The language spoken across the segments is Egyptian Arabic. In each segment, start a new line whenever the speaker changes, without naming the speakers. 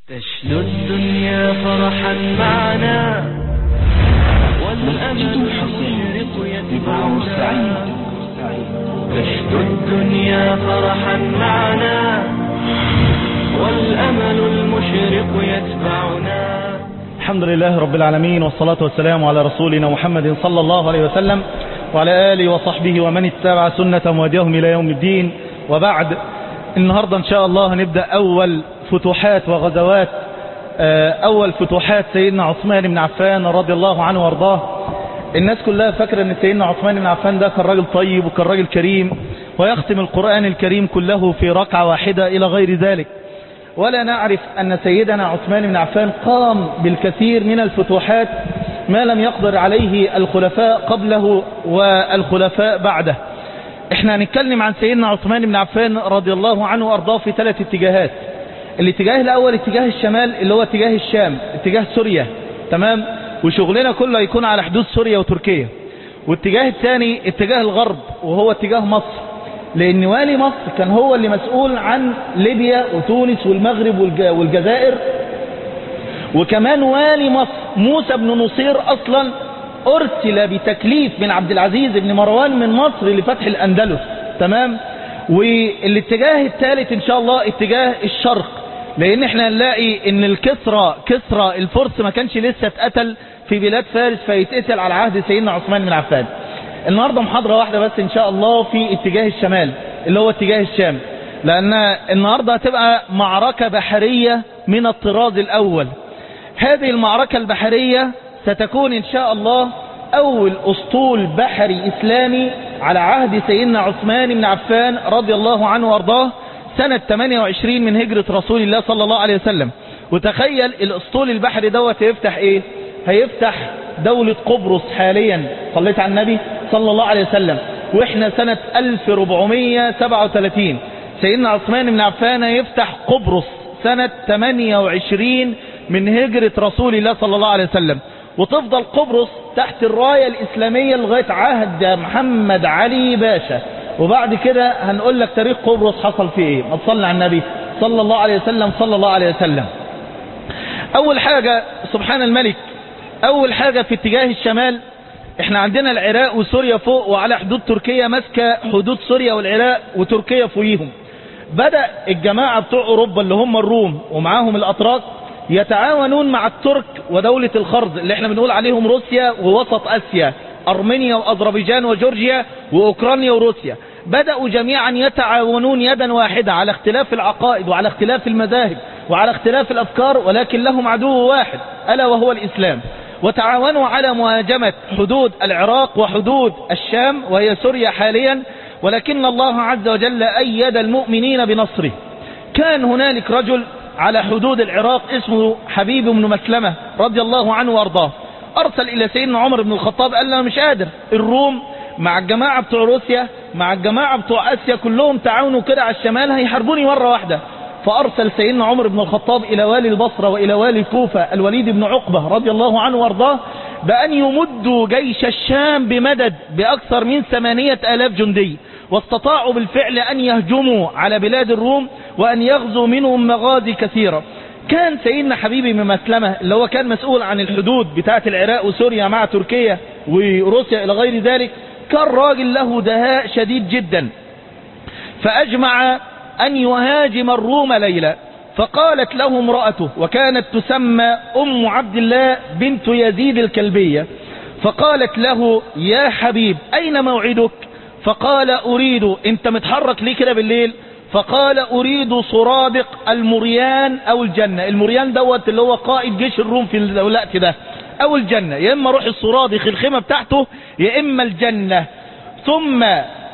تشنو الدنيا فرحا معنا والأمل المشرق يتبعنا تشنو الدنيا فرحا معنا والأمل المشرق يتبعنا
الحمد لله رب العالمين والصلاة والسلام على رسولنا محمد صلى الله عليه وسلم وعلى آله وصحبه ومن اتبع سنة وهديهم إلى يوم الدين وبعد النهاردة إن شاء الله هنبدأ أول فتوحات وغزوات أول فتوحات سيدنا عثمان بن عفان رضي الله عنه وارضاه الناس كلها فاكرة أن سيدنا عثمان بن عفان ده كان راجل طيب وكان راجل كريم ويختم القرآن الكريم كله في ركعة واحدة إلى غير ذلك ولا نعرف أن سيدنا عثمان بن عفان قام بالكثير من الفتوحات ما لم يقدر عليه الخلفاء قبله والخلفاء بعده احنا هنتكلم عن سيدنا عثمان بن عفان رضي الله عنه وارضاه في ثلاث اتجاهات الاتجاه الاول اتجاه الشمال اللي هو اتجاه الشام اتجاه سوريا تمام وشغلنا كله هيكون على حدود سوريا وتركيا والاتجاه الثاني اتجاه الغرب وهو اتجاه مصر لان والي مصر كان هو اللي مسؤول عن ليبيا وتونس والمغرب والجزائر وكمان والي مصر موسى بن نصير اصلا ارسل بتكليف من عبد العزيز بن مروان من مصر لفتح الاندلس تمام والاتجاه الثالث ان شاء الله اتجاه الشرق لان احنا نلاقي ان الكسرى كسرى الفرس ما كانش لسه اتقتل في بلاد فارس فيتقتل على عهد سيدنا عثمان بن عفان النهاردة محاضرة واحدة بس ان شاء الله في اتجاه الشمال اللي هو اتجاه الشام لان النهاردة هتبقى معركة بحرية من الطراز الاول هذه المعركة البحرية ستكون ان شاء الله اول اسطول بحري اسلامي على عهد سيدنا عثمان بن عفان رضي الله عنه وارضاه سنة 28 من هجرة رسول الله صلى الله عليه وسلم وتخيل الاسطول البحري دوت هيفتح ايه هيفتح دولة قبرص حاليا صليت على النبي صلى الله عليه وسلم واحنا سنة 1437 سيدنا عثمان بن عفان يفتح قبرص سنة 28 من هجرة رسول الله صلى الله عليه وسلم وتفضل قبرص تحت الراية الإسلامية لغاية عهد محمد علي باشا وبعد كده هنقول لك تاريخ قبرص حصل فيه ايه ما تصلي على النبي صلى الله عليه وسلم صلى الله عليه وسلم اول حاجة سبحان الملك اول حاجة في اتجاه الشمال احنا عندنا العراق وسوريا فوق وعلى حدود تركيا ماسكة حدود سوريا والعراق وتركيا فوقيهم بدأ الجماعة بتوع اوروبا اللي هم الروم ومعاهم الاتراك يتعاونون مع الترك ودولة الخرز اللي احنا بنقول عليهم روسيا ووسط اسيا ارمينيا واذربيجان وجورجيا واوكرانيا وروسيا بدأوا جميعا يتعاونون يدا واحدة على اختلاف العقائد وعلى اختلاف المذاهب وعلى اختلاف الافكار ولكن لهم عدو واحد الا وهو الاسلام وتعاونوا على مهاجمة حدود العراق وحدود الشام وهي سوريا حاليا ولكن الله عز وجل أيد المؤمنين بنصره كان هنالك رجل على حدود العراق اسمه حبيب بن مسلمة رضي الله عنه وارضاه أرسل إلى سيدنا عمر بن الخطاب قال له مش قادر الروم مع الجماعة بتوع روسيا مع الجماعة بتوع آسيا كلهم تعاونوا كده على الشمال هيحاربوني مرة واحدة فأرسل سيدنا عمر بن الخطاب إلى والي البصرة وإلى والي الكوفة الوليد بن عقبة رضي الله عنه وارضاه بأن يمدوا جيش الشام بمدد بأكثر من ثمانية آلاف جندي واستطاعوا بالفعل أن يهجموا على بلاد الروم وأن يغزوا منهم مغازي كثيرة كان سيدنا حبيبي من مسلمة اللي هو كان مسؤول عن الحدود بتاعة العراق وسوريا مع تركيا وروسيا إلى غير ذلك كان راجل له دهاء شديد جدا فأجمع أن يهاجم الروم ليلة فقالت له امرأته وكانت تسمى أم عبد الله بنت يزيد الكلبية فقالت له يا حبيب أين موعدك فقال أريد أنت متحرك ليه كده بالليل فقال أريد صرادق المريان أو الجنة المريان دوت اللي هو قائد جيش الروم في الوقت ده أو الجنة يا إما روح الصرادق الخيمة بتاعته يا إما الجنة ثم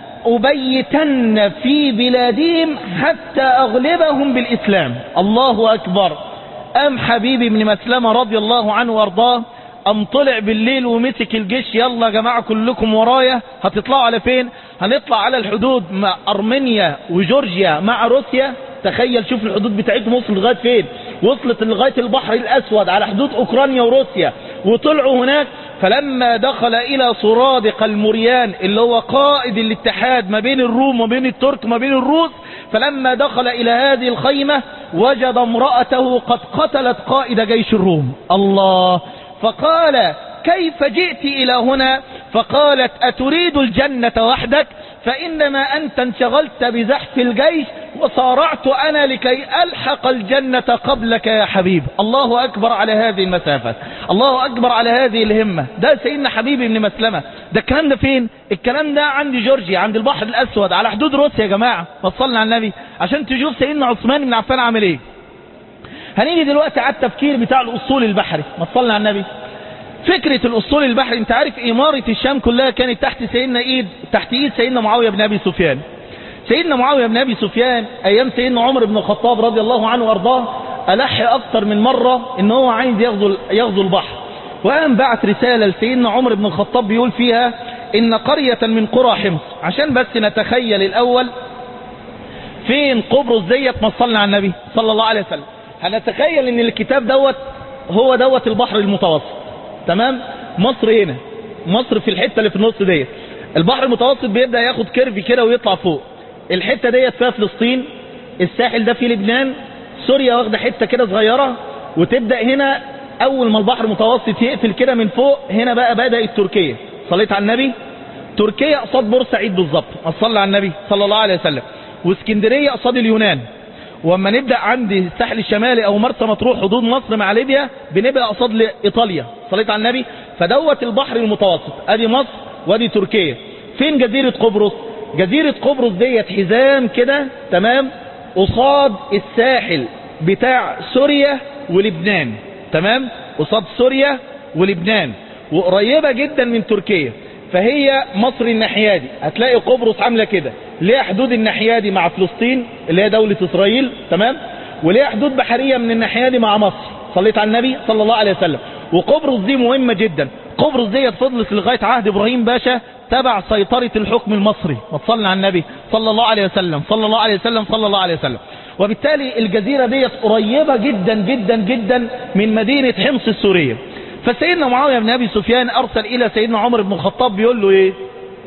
أبيتن في بلادهم حتى أغلبهم بالإسلام الله أكبر أم حبيبي بن مسلمة رضي الله عنه وارضاه أم طلع بالليل ومسك الجيش يلا يا جماعة كلكم ورايا هتطلعوا على فين هنطلع على الحدود مع أرمينيا وجورجيا مع روسيا تخيل شوف الحدود بتاعتهم وصلت لغاية فين وصلت لغاية البحر الأسود على حدود أوكرانيا وروسيا وطلعوا هناك فلما دخل إلى صرادق المريان اللي هو قائد الاتحاد ما بين الروم وما بين الترك وما بين الروس فلما دخل إلى هذه الخيمة وجد امرأته قد قتلت قائد جيش الروم الله فقال كيف جئت إلى هنا فقالت أتريد الجنة وحدك فإنما أنت انشغلت بزحف الجيش وصارعت أنا لكي ألحق الجنة قبلك يا حبيب الله أكبر على هذه المسافة الله أكبر على هذه الهمة ده سيدنا حبيبي بن مسلمة ده الكلام ده فين الكلام ده عند جورجيا عند البحر الأسود على حدود روسيا يا جماعة وصلنا على النبي عشان تشوف سيدنا عثمان بن عفان عامل ايه هنيجي دلوقتي على التفكير بتاع الأصول البحري وصلنا على النبي فكرة الأسطول البحري انت عارف إمارة الشام كلها كانت تحت سيدنا إيد تحت إيد سيدنا معاوية بن أبي سفيان سيدنا معاوية بن أبي سفيان أيام سيدنا عمر بن الخطاب رضي الله عنه وأرضاه ألح أكثر من مرة إن هو عايز يغزو يغزو البحر وقام بعت رسالة لسيدنا عمر بن الخطاب بيقول فيها إن قرية من قرى حمص عشان بس نتخيل الأول فين قبرص ديت مصلنا على النبي صلى الله عليه وسلم هنتخيل إن الكتاب دوت هو دوت البحر المتوسط تمام مصر هنا مصر في الحتة اللي في النص ديت البحر المتوسط بيبدأ ياخد كيرف كده ويطلع فوق الحتة ديت فيها فلسطين الساحل ده فيه لبنان سوريا واخدة حتة كده صغيرة وتبدأ هنا اول ما البحر المتوسط يقفل كده من فوق هنا بقى بدأت تركيا صليت على النبي تركيا قصاد بورسعيد بالظبط صلى على النبي صلى الله عليه وسلم واسكندرية قصاد اليونان واما نبدأ عند الساحل الشمالي او مرسى مطروح حدود مصر مع ليبيا بنبقى قصاد ايطاليا صليت على النبي فدوت البحر المتوسط ادي مصر وادي تركيا فين جزيرة قبرص جزيرة قبرص ديت حزام كده تمام قصاد الساحل بتاع سوريا ولبنان تمام قصاد سوريا ولبنان وقريبة جدا من تركيا فهي مصر الناحية دي هتلاقي قبرص عاملة كده ليها حدود الناحية دي مع فلسطين اللي هي دولة اسرائيل تمام وليها حدود بحرية من الناحية دي مع مصر صليت على النبي صلى الله عليه وسلم وقبرص دي مهمة جدا قبرص ديت فضلت لغاية عهد ابراهيم باشا تبع سيطرة الحكم المصري وصلنا على النبي صلى الله عليه وسلم صلى الله عليه وسلم صلى الله عليه وسلم وبالتالي الجزيرة ديت قريبة جدا جدا جدا من مدينة حمص السورية فسيدنا معاوية بن أبي سفيان أرسل إلى سيدنا عمر بن الخطاب بيقول له إيه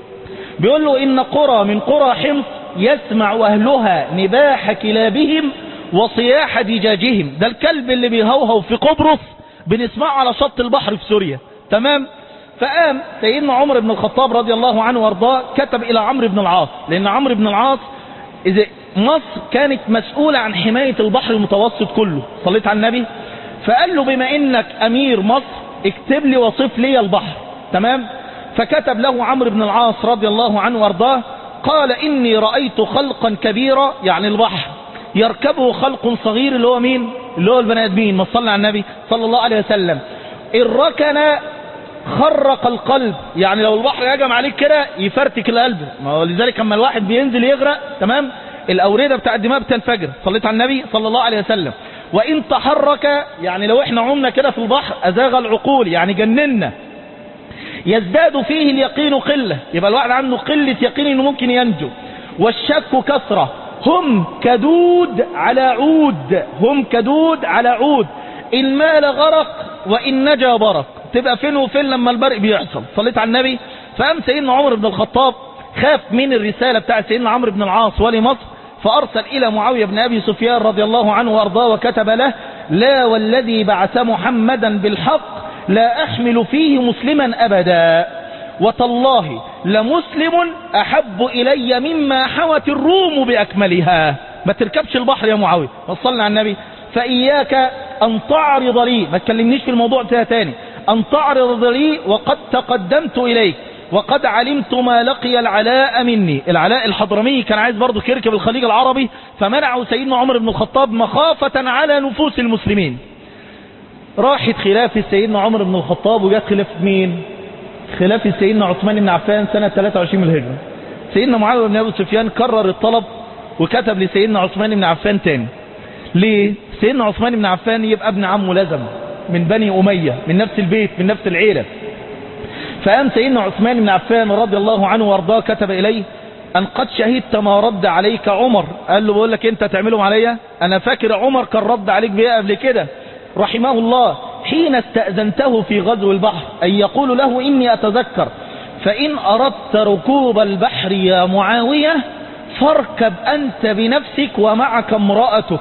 بيقول له إن قرى من قرى حمص يسمع أهلها نباح كلابهم وصياح دجاجهم ده الكلب اللي بيهوهو في قبرص بنسمعه على شط البحر في سوريا تمام فقام سيدنا عمر بن الخطاب رضي الله عنه وارضاه كتب إلى عمرو بن العاص لأن عمرو بن العاص إذا مصر كانت مسؤولة عن حماية البحر المتوسط كله صليت على النبي فقال له بما انك امير مصر اكتب لي وصف لي البحر تمام فكتب له عمرو بن العاص رضي الله عنه وارضاه قال اني رأيت خلقا كبيرا يعني البحر يركبه خلق صغير اللي هو مين اللي هو البني ادمين ما صلى على النبي صلى الله عليه وسلم الركن خرق القلب يعني لو البحر هجم عليك كده يفرتك القلب ما هو لذلك اما الواحد بينزل يغرق تمام الاوردة بتاع الدماء بتنفجر صليت على النبي صلى الله عليه وسلم وإن تحرك يعني لو احنا عمنا كده في البحر أزاغ العقول يعني جننا يزداد فيه اليقين قلة يبقى الواحد عنده قلة يقين انه ممكن ينجو والشك كثرة هم كدود على عود هم كدود على عود إن مال غرق وإن نجا برق تبقى فين وفين لما البرق بيحصل صليت على النبي فقام سيدنا عمر بن الخطاب خاف من الرسالة بتاع سيدنا عمرو بن العاص ولي مصر فأرسل إلى معاوية بن أبي سفيان رضي الله عنه وأرضاه وكتب له لا والذي بعث محمدا بالحق لا أحمل فيه مسلما أبدا وتالله لمسلم أحب إلي مما حوت الروم بأكملها ما تركبش البحر يا معاوية وصلنا على النبي فإياك أن تعرض لي ما تكلمنيش في الموضوع ده تاني أن تعرض لي وقد تقدمت إليك وقد علمت ما لقي العلاء مني العلاء الحضرمي كان عايز برضه يركب الخليج العربي فمنعه سيدنا عمر بن الخطاب مخافة على نفوس المسلمين راحت خلافة سيدنا عمر بن الخطاب وجات خلافة مين خلافة سيدنا عثمان بن عفان سنة 23 من الهجرة سيدنا معاوية بن أبي سفيان كرر الطلب وكتب لسيدنا عثمان بن عفان تاني ليه سيدنا عثمان بن عفان يبقى ابن عمه لزم من بني أمية من نفس البيت من نفس العيلة فقام سيدنا عثمان بن عفان رضي الله عنه وارضاه كتب إليه أن قد شهدت ما رد عليك عمر قال له بقول لك أنت تعملهم عليا أنا فاكر عمر كان رد عليك بيه قبل كده رحمه الله حين استأذنته في غزو البحر أن يقول له إني أتذكر فإن أردت ركوب البحر يا معاوية فاركب أنت بنفسك ومعك امرأتك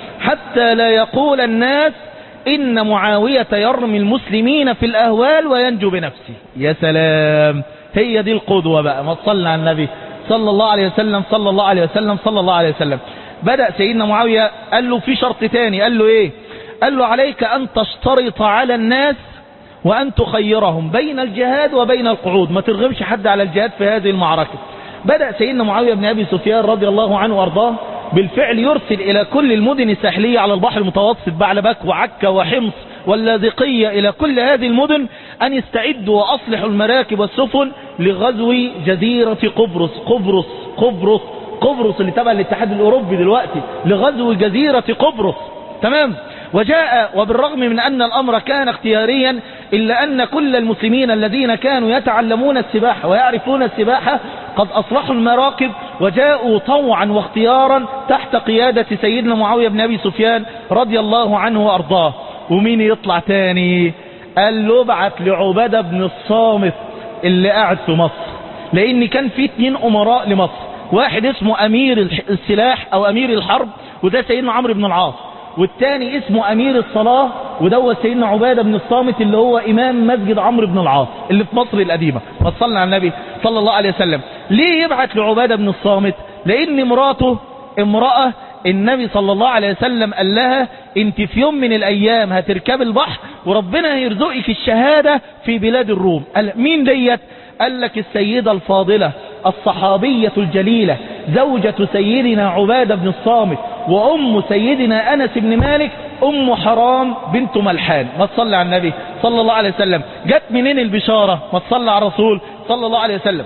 حتى لا يقول الناس إن معاوية يرمي المسلمين في الأهوال وينجو بنفسه يا سلام هي دي القدوة بقى ما تصلى على النبي صلى الله عليه وسلم صلى الله عليه وسلم صلى الله عليه وسلم بدأ سيدنا معاوية قال له في شرط تاني قال له ايه قال له عليك أن تشترط على الناس وأن تخيرهم بين الجهاد وبين القعود ما ترغمش حد على الجهاد في هذه المعركة بدأ سيدنا معاوية بن أبي سفيان رضي الله عنه وأرضاه بالفعل يرسل إلى كل المدن الساحلية على البحر المتوسط بعلبك وعكا وحمص واللاذقية إلى كل هذه المدن أن يستعدوا وأصلحوا المراكب والسفن لغزو جزيرة قبرص قبرص قبرص قبرص اللي تبع الاتحاد الأوروبي دلوقتي لغزو جزيرة قبرص تمام وجاء وبالرغم من أن الأمر كان اختياريا إلا أن كل المسلمين الذين كانوا يتعلمون السباحة ويعرفون السباحة قد أصلحوا المراكب وجاءوا طوعا واختيارا تحت قيادة سيدنا معاوية بن أبي سفيان رضي الله عنه وأرضاه ومين يطلع تاني قال له ابعت لعبادة بن الصامت اللي قاعد في مصر لأن كان في اتنين أمراء لمصر واحد اسمه أمير السلاح أو أمير الحرب وده سيدنا عمرو بن العاص والتاني اسمه أمير الصلاة ودوت سيدنا عبادة بن الصامت اللي هو إمام مسجد عمرو بن العاص اللي في مصر القديمة وصلنا على النبي صلى الله عليه وسلم ليه يبعت لعبادة بن الصامت لأن مراته امرأة النبي صلى الله عليه وسلم قال لها انت في يوم من الأيام هتركب البحر وربنا هيرزقك الشهادة في بلاد الروم قال مين ديت قال لك السيدة الفاضلة الصحابية الجليلة زوجة سيدنا عبادة بن الصامت وأم سيدنا أنس بن مالك أم حرام بنت ملحان ما تصلي على النبي صلى الله عليه وسلم جت منين البشارة ما تصلي على الرسول صلى الله عليه وسلم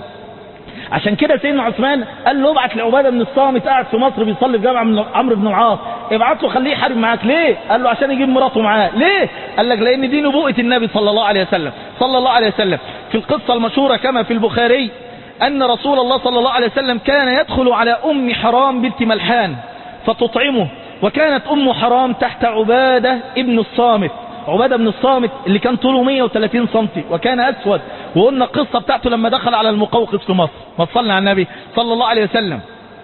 عشان كده سيدنا عثمان قال له ابعت لعباده بن الصامت قاعد في مصر بيصلي في جامع من عمرو بن العاص ابعت له خليه يحارب معاك ليه قال له عشان يجيب مراته معاه ليه قال لك لان دي نبوءه النبي صلى الله عليه وسلم صلى الله عليه وسلم في القصه المشهوره كما في البخاري ان رسول الله صلى الله عليه وسلم كان يدخل على ام حرام بنت ملحان فتطعمه وكانت ام حرام تحت عباده ابن الصامت عبادة بن الصامت اللي كان طوله 130 سنتي وكان أسود وقلنا القصة بتاعته لما دخل على المقوقس في مصر ما صلنا على النبي صلى الله عليه وسلم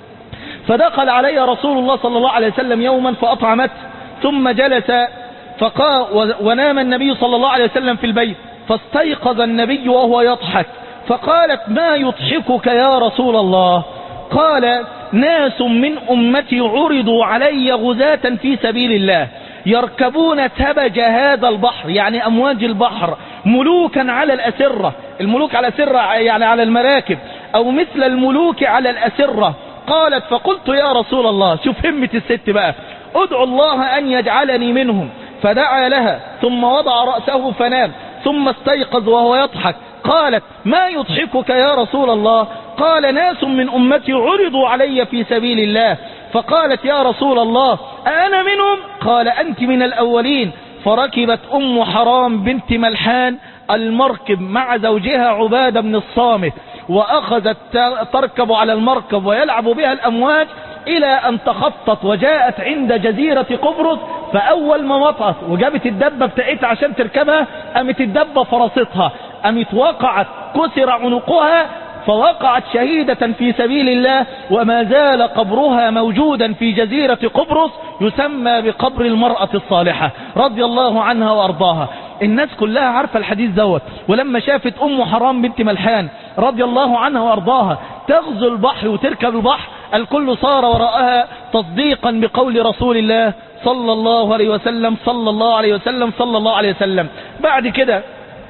فدخل علي رسول الله صلى الله عليه وسلم يوما فأطعمت ثم جلس فقا ونام النبي صلى الله عليه وسلم في البيت فاستيقظ النبي وهو يضحك فقالت ما يضحكك يا رسول الله قال ناس من أمتي عرضوا علي غزاة في سبيل الله يركبون تبج هذا البحر يعني أمواج البحر ملوكا على الأسرة الملوك على الأسرة يعني على المراكب أو مثل الملوك على الأسرة قالت فقلت يا رسول الله شوف همة الست بقى ادعو الله أن يجعلني منهم فدعا لها ثم وضع رأسه فنام ثم استيقظ وهو يضحك قالت ما يضحكك يا رسول الله قال ناس من أمتي عرضوا علي في سبيل الله فقالت يا رسول الله أنا منهم قال أنت من الأولين فركبت أم حرام بنت ملحان المركب مع زوجها عبادة بن الصامت وأخذت تركب على المركب ويلعب بها الأمواج إلى أن تخطت وجاءت عند جزيرة قبرص فأول ما وطأت وجابت الدبة بتاعتها عشان تركبها قامت الدبة فرصتها قامت وقعت كسر عنقها فوقعت شهيدة في سبيل الله وما زال قبرها موجودا في جزيرة قبرص يسمى بقبر المرأة الصالحة رضي الله عنها وأرضاها الناس كلها عارفة الحديث دوت ولما شافت أم حرام بنت ملحان رضي الله عنها وأرضاها تغزو البحر وتركب البحر الكل صار وراءها تصديقا بقول رسول الله صلى الله عليه وسلم صلى الله عليه وسلم صلى الله عليه وسلم بعد كده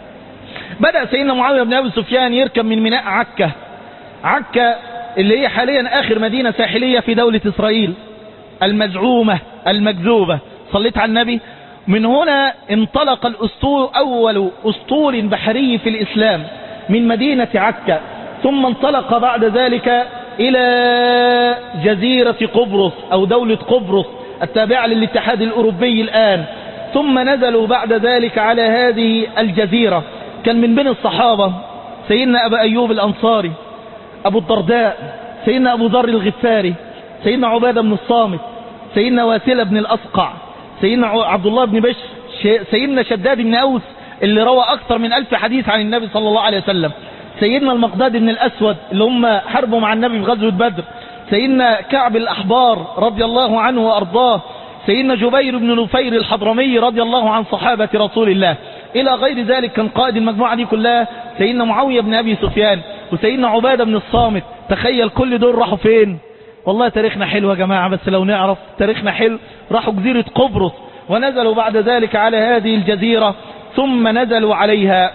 بدأ سيدنا معاوية بن أبي سفيان يركب من ميناء عكا عكا اللي هي حاليا آخر مدينة ساحلية في دولة إسرائيل المزعومة المكذوبة صليت على النبي من هنا انطلق الأسطول أول أسطول بحري في الإسلام من مدينة عكا ثم انطلق بعد ذلك إلى جزيرة قبرص أو دولة قبرص التابعة للاتحاد الأوروبي الآن ثم نزلوا بعد ذلك على هذه الجزيرة كان من بين الصحابة سيدنا أبا أيوب الأنصاري أبو الدرداء سيدنا أبو ذر الغفاري سيدنا عبادة بن الصامت سيدنا واسلة بن الأسقع سيدنا عبد الله بن بشر سيدنا شداد بن أوس اللي روى أكثر من ألف حديث عن النبي صلى الله عليه وسلم سيدنا المقداد بن الأسود اللي هم حاربوا مع النبي في غزوة بدر سيدنا كعب الأحبار رضي الله عنه وأرضاه سيدنا جبير بن نفير الحضرمي رضي الله عن صحابة رسول الله إلى غير ذلك كان قائد المجموعة دي كلها سيدنا معاوية بن أبي سفيان وسيدنا عبادة بن الصامت تخيل كل دول راحوا فين والله تاريخنا حلو يا جماعة بس لو نعرف تاريخنا حلو راحوا جزيرة قبرص ونزلوا بعد ذلك على هذه الجزيرة ثم نزلوا عليها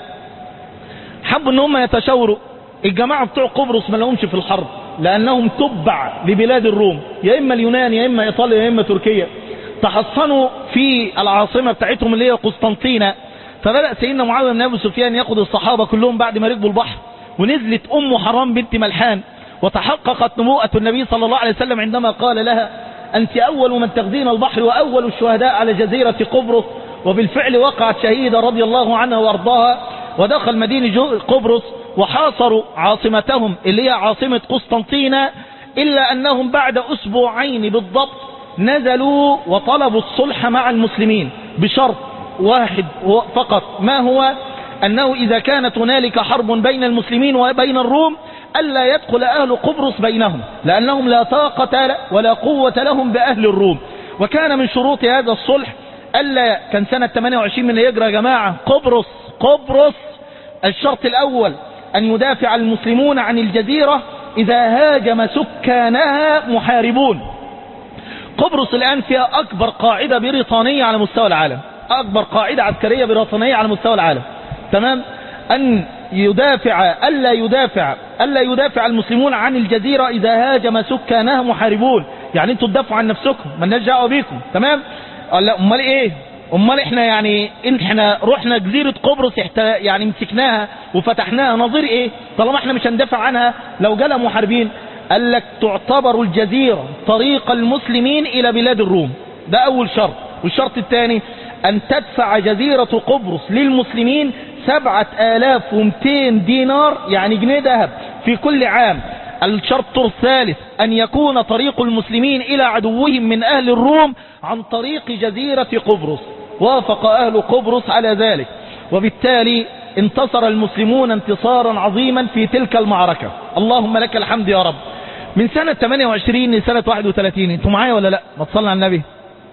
حبوا ان هم يتشاوروا الجماعة بتوع قبرص ما لهمش في الحرب لأنهم تبع لبلاد الروم يا إما اليونان يا إما إيطاليا يا إما تركيا تحصنوا في العاصمة بتاعتهم اللي هي قسطنطينة فبدأ سيدنا معاوية بن أبي سفيان ياخد الصحابة كلهم بعد ما ركبوا البحر ونزلت أم حرام بنت ملحان وتحققت نبوءة النبي صلى الله عليه وسلم عندما قال لها أنت أول من تغزين البحر وأول الشهداء على جزيرة قبرص وبالفعل وقعت شهيدة رضي الله عنها وارضاها ودخل مدينة قبرص وحاصروا عاصمتهم اللي هي عاصمة قسطنطينة إلا أنهم بعد أسبوعين بالضبط نزلوا وطلبوا الصلح مع المسلمين بشرط واحد فقط ما هو أنه إذا كانت هنالك حرب بين المسلمين وبين الروم ألا يدخل أهل قبرص بينهم لأنهم لا طاقة ولا قوة لهم بأهل الروم وكان من شروط هذا الصلح ألا كان سنة 28 من الهجرة يا جماعة قبرص قبرص الشرط الأول أن يدافع المسلمون عن الجزيرة إذا هاجم سكانها محاربون قبرص الآن فيها أكبر قاعدة بريطانية على مستوى العالم أكبر قاعدة عسكرية بريطانية على مستوى العالم تمام أن يدافع ألا يدافع ألا يدافع المسلمون عن الجزيرة إذا هاجم سكانها محاربون يعني انتوا تدافعوا عن نفسكم ما لناش دعوه بيكم تمام لا امال ايه امال احنا يعني احنا رحنا جزيرة قبرص يعني مسكناها وفتحناها نظير ايه طالما احنا مش هندافع عنها لو جالها محاربين قال لك تعتبر الجزيرة طريق المسلمين الى بلاد الروم ده اول شرط والشرط الثاني ان تدفع جزيرة قبرص للمسلمين سبعة آلاف ومتين دينار يعني جنيه ذهب في كل عام الشرط الثالث أن يكون طريق المسلمين إلى عدوهم من أهل الروم عن طريق جزيرة قبرص وافق أهل قبرص على ذلك وبالتالي انتصر المسلمون انتصارا عظيما في تلك المعركة اللهم لك الحمد يا رب من سنة 28 لسنة 31 انتوا معايا ولا لا ما تصلنا على النبي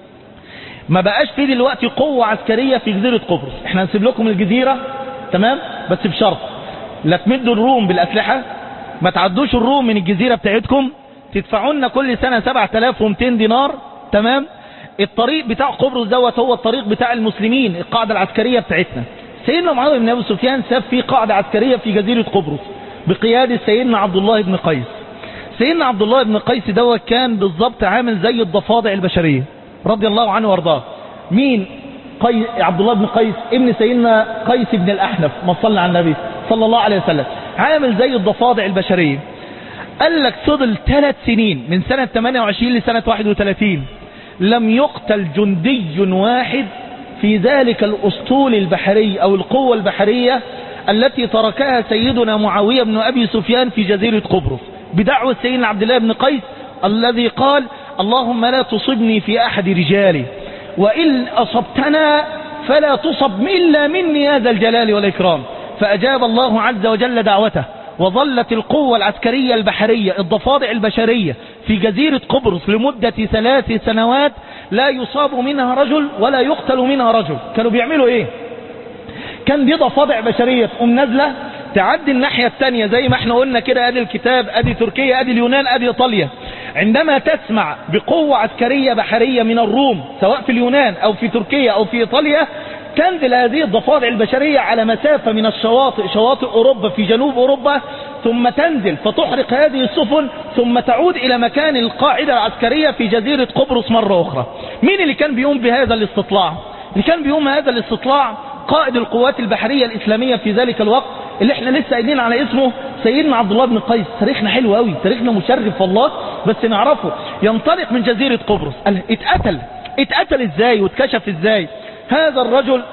ما بقاش في دلوقتي قوة عسكرية في جزيرة قبرص احنا هنسيب لكم الجزيرة تمام بس بشرط لا تمدوا الروم بالأسلحة ما تعدوش الروم من الجزيرة بتاعتكم تدفعوا لنا كل سنة 7200 دينار تمام الطريق بتاع قبرص دوت هو الطريق بتاع المسلمين القاعدة العسكرية بتاعتنا سيدنا معاوية بن أبي سفيان ساب في قاعدة عسكرية في جزيرة قبرص بقيادة سيدنا عبد الله بن قيس سيدنا عبد الله بن قيس دوت كان بالضبط عامل زي الضفادع البشرية رضي الله عنه وارضاه مين قيس عبد الله بن قيس ابن سيدنا قيس بن الأحنف ما صلى على النبي صلى الله عليه وسلم عامل زي الضفادع البشرية قال لك فضل ثلاث سنين من سنة 28 لسنة 31 لم يقتل جندي واحد في ذلك الأسطول البحري أو القوة البحرية التي تركها سيدنا معاوية بن أبي سفيان في جزيرة قبرص بدعوة سيدنا عبد الله بن قيس الذي قال اللهم لا تصبني في أحد رجالي وإن أصبتنا فلا تصب إلا مني هذا الجلال والإكرام فأجاب الله عز وجل دعوته وظلت القوة العسكرية البحرية الضفادع البشرية في جزيرة قبرص لمدة ثلاث سنوات لا يصاب منها رجل ولا يقتل منها رجل كانوا بيعملوا ايه كان دي ضفادع بشرية تقوم نازلة تعدي الناحية التانية زي ما احنا قلنا كده ادي الكتاب ادي تركيا ادي اليونان ادي ايطاليا عندما تسمع بقوة عسكرية بحرية من الروم سواء في اليونان او في تركيا او في ايطاليا تنزل هذه الضفادع البشرية على مسافة من الشواطئ شواطئ أوروبا في جنوب أوروبا ثم تنزل فتحرق هذه السفن ثم تعود إلى مكان القاعدة العسكرية في جزيرة قبرص مرة أخرى مين اللي كان بيقوم بهذا الاستطلاع اللي كان بيقوم هذا الاستطلاع قائد القوات البحرية الإسلامية في ذلك الوقت اللي احنا لسه قايلين على اسمه سيدنا عبد الله بن قيس تاريخنا حلو قوي تاريخنا مشرف والله بس نعرفه ينطلق من جزيرة قبرص قال اتقتل اتقتل ازاي واتكشف ازاي هذا الرجل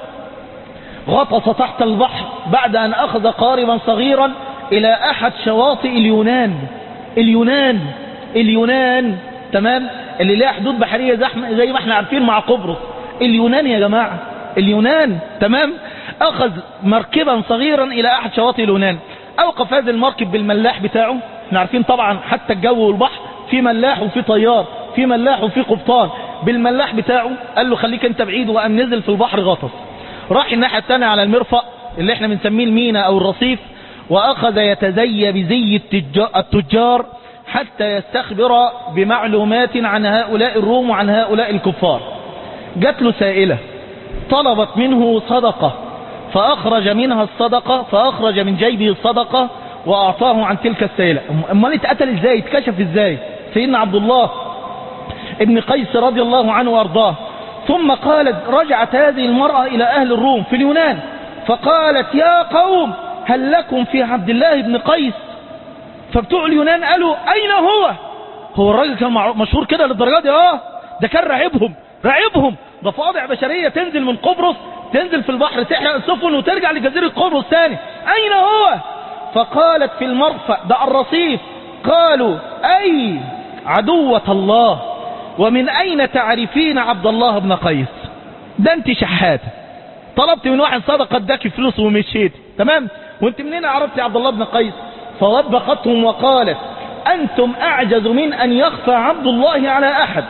غطس تحت البحر بعد أن أخذ قاربا صغيرا إلى أحد شواطئ اليونان اليونان اليونان تمام اللي لها حدود بحرية زحمة زي ما احنا عارفين مع قبرص اليونان يا جماعة اليونان تمام أخذ مركبا صغيرا إلى أحد شواطئ اليونان أوقف هذا المركب بالملاح بتاعه احنا عارفين طبعا حتى الجو والبحر في ملاح وفي طيار في ملاح وفي قبطان بالملاح بتاعه قال له خليك انت بعيد وقام نزل في البحر غطس راح الناحية التانية على المرفأ اللي احنا بنسميه المينا او الرصيف واخذ يتزي بزي التجار, التجار حتى يستخبر بمعلومات عن هؤلاء الروم وعن هؤلاء الكفار جات له سائلة طلبت منه صدقة فأخرج منها الصدقة فأخرج من جيبه الصدقة وأعطاه عن تلك السائلة أمال اتقتل ازاي اتكشف ازاي سيدنا عبد الله ابن قيس رضي الله عنه وارضاه ثم قالت رجعت هذه المرأة إلى أهل الروم في اليونان فقالت يا قوم هل لكم في عبد الله بن قيس فبتوع اليونان قالوا أين هو هو الراجل كان مشهور كده للدرجة دي اه ده كان راعبهم راعبهم ضفادع بشرية تنزل من قبرص تنزل في البحر تحرق السفن وترجع لجزيرة قبرص ثاني أين هو فقالت في المرفأ ده الرصيف قالوا أي عدوة الله ومن أين تعرفين عبد الله بن قيس ده انت شحاتة طلبت من واحد صدقة اداك فلوس ومشيت تمام وانت منين عرفتي عبد الله بن قيس فوبختهم وقالت أنتم أعجز من أن يخفى عبد الله على أحد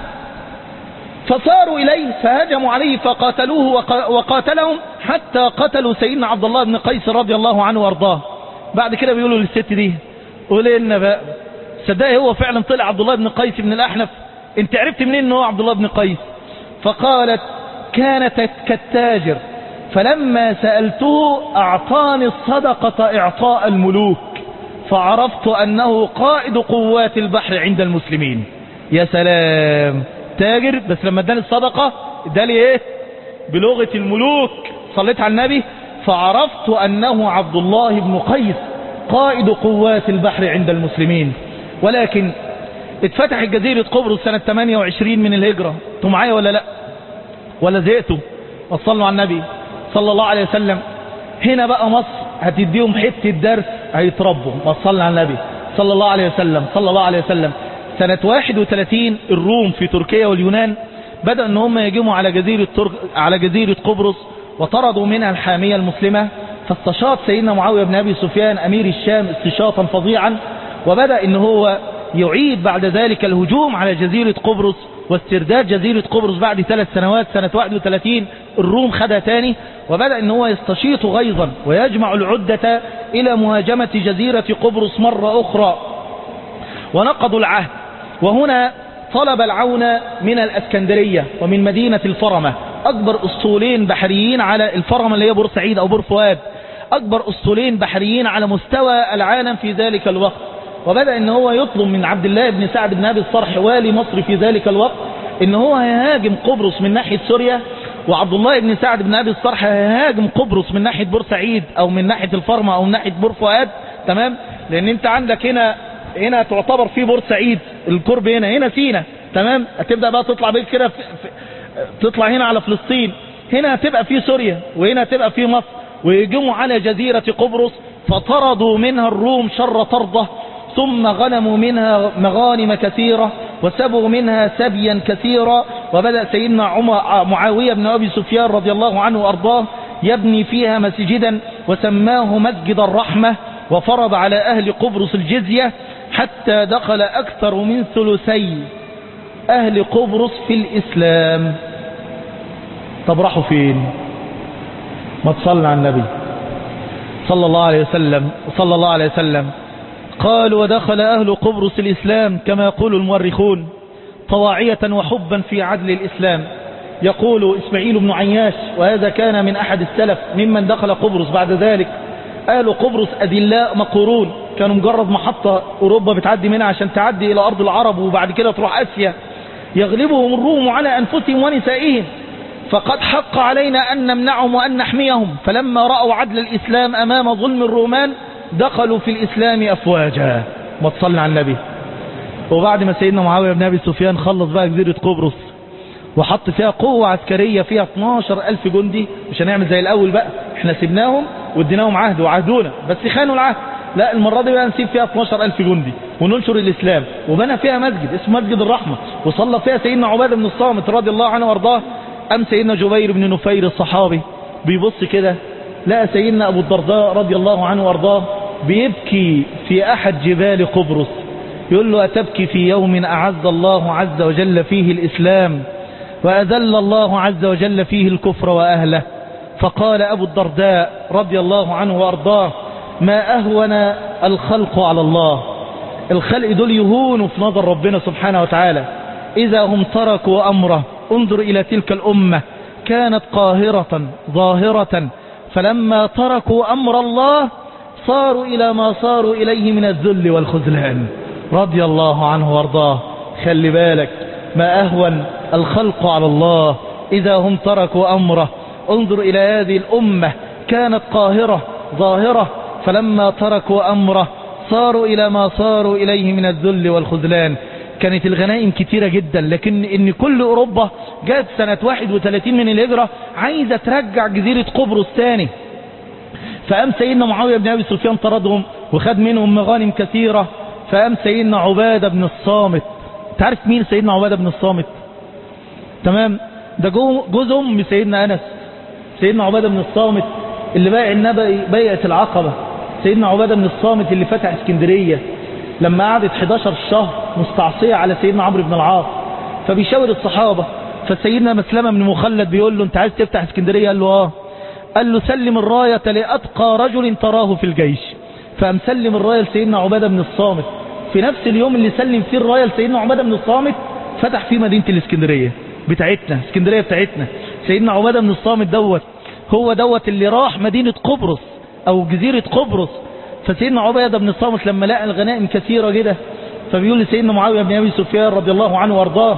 فصاروا إليه فهجموا عليه فقاتلوه وقاتلهم حتى قتلوا سيدنا عبد الله بن قيس رضي الله عنه وارضاه بعد كده بيقولوا للست دي قولي لنا بقى صدقي هو فعلا طلع عبد الله بن قيس بن الأحنف انت عرفت منين ان هو عبد الله بن قيس فقالت كانت كالتاجر فلما سألته أعطاني الصدقة إعطاء الملوك فعرفت أنه قائد قوات البحر عند المسلمين يا سلام تاجر بس لما اداني الصدقة ادالي ايه بلغة الملوك صليت على النبي فعرفت أنه عبد الله بن قيس قائد قوات البحر عند المسلمين ولكن اتفتحت جزيرة قبرص سنة 28 من الهجرة انتوا معايا ولا لا ولا زهقتوا وصلوا على النبي صلى الله عليه وسلم هنا بقى مصر هتديهم حتة درس هيتربوا وصلنا على النبي صلى الله عليه وسلم صلى الله عليه وسلم سنة 31 الروم في تركيا واليونان بدأ ان هم يجموا على جزيرة, ترك على جزيرة قبرص وطردوا منها الحامية المسلمة فاستشاط سيدنا معاوية بن أبي سفيان أمير الشام استشاطا فظيعا وبدأ ان هو يعيد بعد ذلك الهجوم على جزيرة قبرص واسترداد جزيرة قبرص بعد ثلاث سنوات سنة 31 الروم خدها تاني وبدأ ان هو يستشيط غيظا ويجمع العدة الى مهاجمة جزيرة قبرص مرة اخرى ونقضوا العهد وهنا طلب العون من الاسكندرية ومن مدينة الفرمة اكبر اسطولين بحريين على الفرمة اللي هي بورسعيد او بور فؤاد اكبر اسطولين بحريين على مستوى العالم في ذلك الوقت وبدأ ان هو يطلب من عبد الله بن سعد بن ابي الصرح والي مصر في ذلك الوقت ان هو هيهاجم قبرص من ناحية سوريا وعبد الله بن سعد بن ابي الصرح هيهاجم قبرص من ناحية بورسعيد او من ناحية الفرمة او من ناحية بور فؤاد تمام لان انت عندك هنا هنا تعتبر في بورسعيد القرب هنا هنا سينا تمام هتبدأ بقى تطلع بيك كده تطلع هنا على فلسطين هنا هتبقى في سوريا وهنا هتبقى في مصر ويجموا على جزيرة قبرص فطردوا منها الروم شر طرده ثم غنموا منها مغانم كثيرة وسبوا منها سبيا كثيرا وبدأ سيدنا معاوية بن أبي سفيان رضي الله عنه وأرضاه يبني فيها مسجدا وسماه مسجد الرحمة وفرض على أهل قبرص الجزية حتى دخل أكثر من ثلثي أهل قبرص في الإسلام طب راحوا فين ما تصلى على النبي صلى الله عليه وسلم صلى الله عليه وسلم قال ودخل أهل قبرص الإسلام كما يقول المؤرخون طواعية وحبا في عدل الإسلام يقول إسماعيل بن عياش وهذا كان من أحد السلف ممن دخل قبرص بعد ذلك أهل قبرص أدلاء مقرون كانوا مجرد محطة أوروبا بتعدي منها عشان تعدي إلى أرض العرب وبعد كده تروح أسيا يغلبهم الروم على أنفسهم ونسائهم فقد حق علينا أن نمنعهم وأن نحميهم فلما رأوا عدل الإسلام أمام ظلم الرومان دخلوا في الإسلام أفواجا ما تصلي على النبي وبعد ما سيدنا معاوية بن أبي سفيان خلص بقى جزيرة قبرص وحط فيها قوة عسكرية فيها 12 ألف جندي مش هنعمل زي الأول بقى احنا سيبناهم واديناهم عهد وعهدونا بس خانوا العهد لا المرة دي بقى نسيب فيها 12 ألف جندي وننشر الإسلام وبنى فيها مسجد اسمه مسجد الرحمة وصلى فيها سيدنا عبادة بن الصامت رضي الله عنه وارضاه أم سيدنا جبير بن نفير الصحابي بيبص كده لقى سيدنا أبو الدرداء رضي الله عنه وارضاه بيبكي في أحد جبال قبرص يقول له أتبكي في يوم أعز الله عز وجل فيه الإسلام وأذل الله عز وجل فيه الكفر وأهله فقال أبو الدرداء رضي الله عنه وأرضاه ما أهون الخلق على الله الخلق دول يهونوا في نظر ربنا سبحانه وتعالى إذا هم تركوا أمره انظر إلى تلك الأمة كانت قاهرة ظاهرة فلما تركوا أمر الله صاروا إلى ما صاروا إليه من الذل والخذلان رضي الله عنه وارضاه خلي بالك ما أهون الخلق على الله إذا هم تركوا أمره انظر إلى هذه الأمة كانت قاهرة ظاهرة فلما تركوا أمره صاروا إلى ما صاروا إليه من الذل والخذلان كانت الغنائم كتيرة جدا لكن ان كل اوروبا جاءت سنة 31 من الهجرة عايزة ترجع جزيرة قبرص تاني فقام سيدنا معاوية بن ابي سفيان طردهم وخد منهم مغانم كثيرة فقام سيدنا عبادة بن الصامت تعرف مين سيدنا عبادة بن الصامت تمام ده جوز ام سيدنا انس سيدنا عبادة بن الصامت اللي بايع النبي بيعة العقبة سيدنا عبادة بن الصامت اللي فتح اسكندرية لما قعدت 11 شهر مستعصية على سيدنا عمرو بن العاص فبيشاور الصحابة فسيدنا مسلمة بن مخلد بيقول له انت عايز تفتح اسكندرية قال له اه قال له سلم الراية لأتقى رجل تراه في الجيش فقام سلم الراية لسيدنا عبادة بن الصامت في نفس اليوم اللي سلم فيه الراية لسيدنا عبادة بن الصامت فتح فيه مدينة الاسكندرية بتاعتنا اسكندرية بتاعتنا سيدنا عبادة بن الصامت دوت هو دوت اللي راح مدينة قبرص او جزيرة قبرص فسيدنا عبيدة بن الصامت لما لقى الغنائم كثيرة جدا فبيقول لسيدنا معاوية بن أبي سفيان رضي الله عنه وارضاه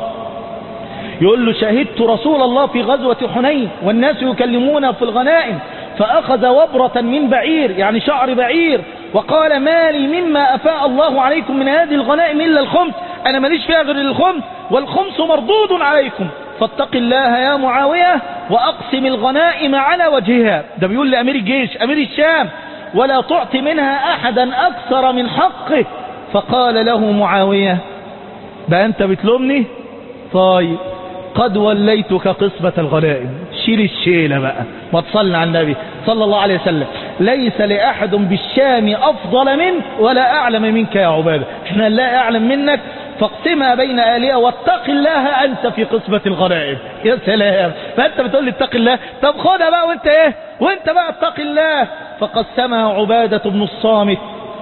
يقول له شهدت رسول الله في غزوة حنين والناس يكلمون في الغنائم فأخذ وبرة من بعير يعني شعر بعير وقال ما لي مما أفاء الله عليكم من هذه الغنائم إلا الخمس أنا ماليش فيها غير الخمس والخمس مردود عليكم فاتق الله يا معاوية وأقسم الغنائم على وجهها ده بيقول لأمير الجيش أمير الشام ولا تعطي منها أحدا أكثر من حقه فقال له معاوية بقى أنت بتلومني طيب قد وليتك قسمة الغنائم شيل الشيلة بقى ما تصلي على النبي صلى الله عليه وسلم ليس لأحد بالشام أفضل منك ولا أعلم منك يا عبادة احنا لا أعلم منك فاقسمها بين آلهة واتق الله أنت في قسمة الغنائم يا سلام فأنت بتقول لي اتق الله طب خدها بقى وانت ايه وانت بقى اتق الله فقسمها عبادة بن الصامت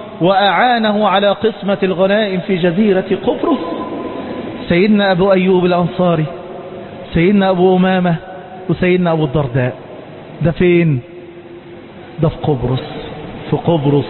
وأعانه على قسمة الغنائم في جزيرة قبرص سيدنا أبو أيوب الأنصاري سيدنا أبو أمامة وسيدنا أبو الدرداء ده فين ده في قبرص في قبرص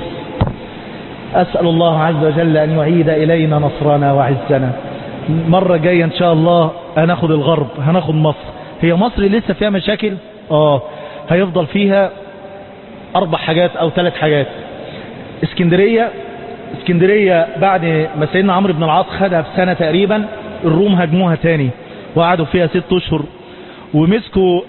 أسأل الله عز وجل أن يعيد إلينا نصرنا وعزنا مرة جاية إن شاء الله هناخد الغرب هناخد مصر هي مصر لسه فيها مشاكل آه هيفضل فيها أربع حاجات أو ثلاث حاجات اسكندرية اسكندرية بعد ما سيدنا عمرو بن العاص خدها في سنة تقريبا الروم هجموها تاني وقعدوا فيها ست اشهر ومسكوا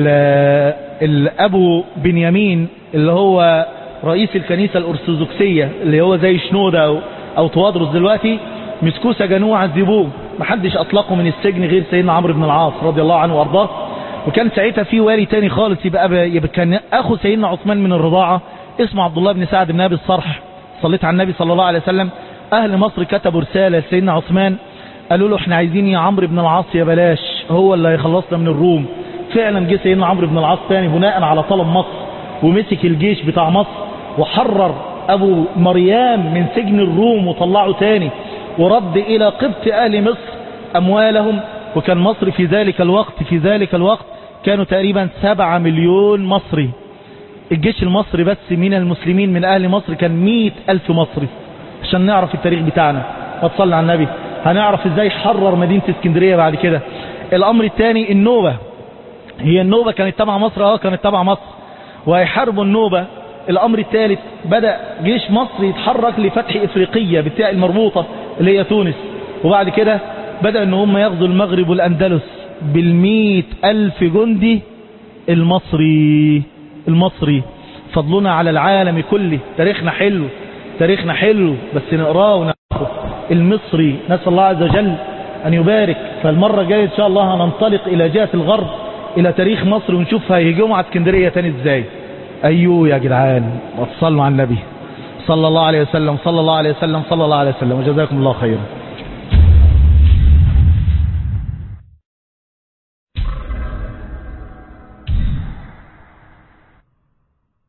الابو بنيامين اللي هو رئيس الكنيسة الارثوذكسية اللي هو زي شنودة او, أو توادرس دلوقتي مسكوه سجنوه عذبوه محدش اطلقه من السجن غير سيدنا عمرو بن العاص رضي الله عنه وارضاه وكان ساعتها في والي تاني خالص يبقى, يبقى كان اخو سيدنا عثمان من الرضاعة اسمه عبد الله بن سعد بن ابي الصرح صليت على النبي صلى الله عليه وسلم اهل مصر كتبوا رسالة لسيدنا عثمان قالوا له احنا عايزين يا عمرو بن العاص يا بلاش هو اللي هيخلصنا من الروم فعلا جه سيدنا عمرو بن العاص تاني بناء على طلب مصر ومسك الجيش بتاع مصر وحرر ابو مريم من سجن الروم وطلعه تاني ورد الى قبط اهل مصر اموالهم وكان مصر في ذلك الوقت في ذلك الوقت كانوا تقريبا سبعة مليون مصري الجيش المصري بس من المسلمين من اهل مصر كان مئة الف مصري عشان نعرف التاريخ بتاعنا وتصلي على النبي هنعرف ازاي حرر مدينة اسكندرية بعد كده الامر الثاني النوبة هي النوبة كانت تبع مصر اه كانت تبع مصر وهيحاربوا النوبة الامر الثالث بدأ جيش مصر يتحرك لفتح افريقية بالتاء المربوطة اللي هي تونس وبعد كده بدأ ان هم يغزوا المغرب والاندلس بالمئة الف جندي المصري المصري فضلنا على العالم كله تاريخنا حلو تاريخنا حلو بس نقراه ونعرفه المصري نسأل الله عز وجل أن يبارك فالمرة الجاية إن شاء الله هننطلق إلى جهة الغرب إلى تاريخ مصر ونشوف هيهجموا على اسكندرية تاني إزاي أيوه يا جدعان وصلوا على النبي صلى الله عليه وسلم صلى الله عليه وسلم صلى الله عليه وسلم وجزاكم الله خيرا